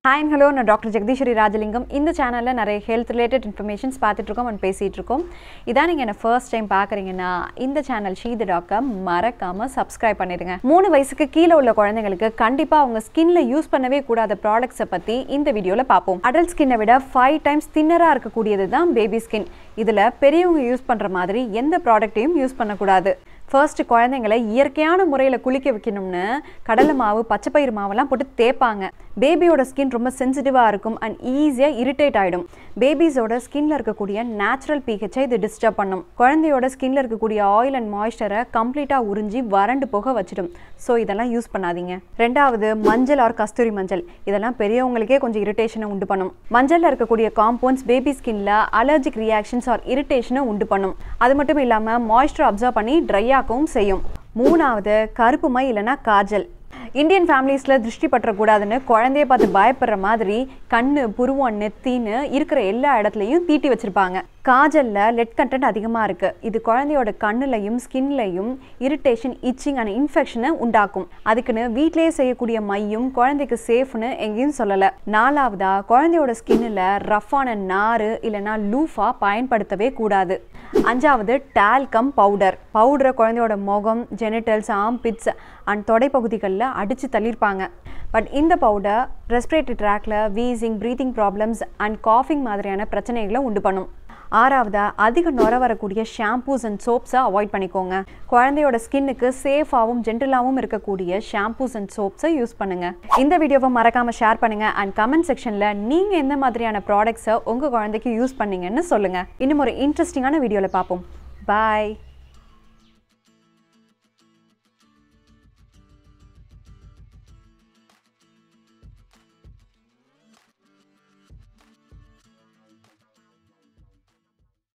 hi and hello நான் doctor Jegadeeswari Rajalingam இந்த சேனலில் நிறைய ஹெல்த் ரிலேட்டட் இன்ஃபர்மேஷன்ஸ் பார்த்துட்ருக்கோம் அண்ட் பேசிகிட்டு இருக்கோம் இதான் நீங்கள் என்ன ஃபர்ஸ்ட் டைம் பார்க்குறீங்கன்னா இந்த சேனல் ஷீது டாக்கை மறக்காமல் சப்ஸ்கிரைப் பண்ணிடுங்க மூணு வயசுக்கு கீழே உள்ள குழந்தைங்களுக்கு கண்டிப்பாக அவங்க ஸ்கின்ல யூஸ் பண்ணவே கூடாத ப்ராடக்ட்ஸை பற்றி இந்த வீடியோவில் பார்ப்போம் அடல்ட் ஸ்கின்னை விட ஃபைவ் டைம்ஸ் தின்னராக இருக்கக்கூடியது தான் பேபி ஸ்கின் இதில் பெரியவங்க யூஸ் பண்ணுற மாதிரி எந்த ப்ராடக்ட்டையும் யூஸ் பண்ணக்கூடாது ஃபர்ஸ்ட் குழந்தைங்களை இயற்கையான முறையில் குளிக்க வைக்கணும்னு கடலை மாவு பச்சைப்பயிறு மாவெல்லாம் போட்டு தேய்ப்பாங்க பேபியோட ஸ்கின் ரொம்ப சென்சிட்டிவாக இருக்கும் அண்ட் ஈஸியாக இரிட்டேட் ஆகிடும் பேபிஸோட ஸ்கின்ல இருக்கக்கூடிய நேச்சுரல் பிஹெச்சை இது டிஸ்டர்ப் பண்ணும் குழந்தையோட ஸ்கின்ல இருக்கக்கூடிய ஆயில் அண்ட் மாய்ஸ்சரை கம்ப்ளீட்டாக உறிஞ்சி வறண்டு போக வச்சிடும் ஸோ இதெல்லாம் யூஸ் பண்ணாதீங்க ரெண்டாவது மஞ்சள் ஆர் கஸ்தூரி மஞ்சள் இதெல்லாம் பெரியவங்களுக்கே கொஞ்சம் இரிட்டேஷனை உண்டு பண்ணும் மஞ்சளில் இருக்கக்கூடிய காம்பவுண்ட்ஸ் பேபி ஸ்கின்ல அலர்ஜிக் ரியாக்ஷன்ஸ் ஆர் இரிட்டேஷனை உண்டு பண்ணும் அது மட்டும் இல்லாமல் மாய்ஸ்சர் அப்சர்வ் பண்ணி ட்ரை ஆக்கவும் செய்யும் மூணாவது கருப்பு மை இல்லைன்னா காஜல் இந்தியன் ஃபேமிலிஸில் திருஷ்டி பற்றக்கூடாதுன்னு குழந்தைய பார்த்து பயப்படுற மாதிரி கண்ணு புருவம் நெத்தின்னு இருக்கிற எல்லா இடத்துலையும் தீட்டி வச்சிருப்பாங்க காஜலில் லெட் கண்டென்ட் அதிகமாக இருக்குது இது குழந்தையோட கண்ணுலையும் ஸ்கின்லையும் இரிட்டேஷன் இச்சிங் அண்ட் இன்ஃபெக்ஷனை உண்டாக்கும் அதுக்குன்னு வீட்டிலேயே செய்யக்கூடிய மையும் குழந்தைக்கு சேஃப்னு எங்கேயும் சொல்லலை நாலாவதா குழந்தையோட ஸ்கின்னில் ரஃப்பான நார் இல்லைன்னா லூஃபா பயன்படுத்தவே கூடாது அஞ்சாவது டால்கம் பவுடர் பவுடரை குழந்தையோட முகம் ஜெனிட்டல்ஸ் ஆம்பிட்ஸ் அண்ட் தொடைப்பகுதிகளில் அடித்து தள்ளியிருப்பாங்க பட் இந்த பவுடர் ரெஸ்பிரேட்டரி ட்ராக்ல வீசிங் ப்ரீத்திங் ப்ராப்ளம்ஸ் அண்ட் காஃபிங் மாதிரியான பிரச்சனைகளை உண்டு பண்ணும் ஆறாவதா அதிக நுர வரக்கூடிய ஷாம்பூஸ் அண்ட் சோப்ஸை அவாய்ட் பண்ணிக்கோங்க குழந்தையோட ஸ்கின்னுக்கு சேஃபாகவும் ஜென்டிலாகவும் இருக்கக்கூடிய ஷாம்பூஸ் அண்ட் சோப்ஸை யூஸ் பண்ணுங்க இந்த வீடியோவை மறக்காம ஷேர் பண்ணுங்க அண்ட் கமெண்ட் செக்ஷன்ல நீங்க எந்த மாதிரியான ப்ராடக்ட்ஸை உங்க குழந்தைக்கு யூஸ் பண்ணீங்கன்னு சொல்லுங்க இன்னும் ஒரு இன்ட்ரெஸ்டிங்கான வீடியோவில் பார்ப்போம் பாய்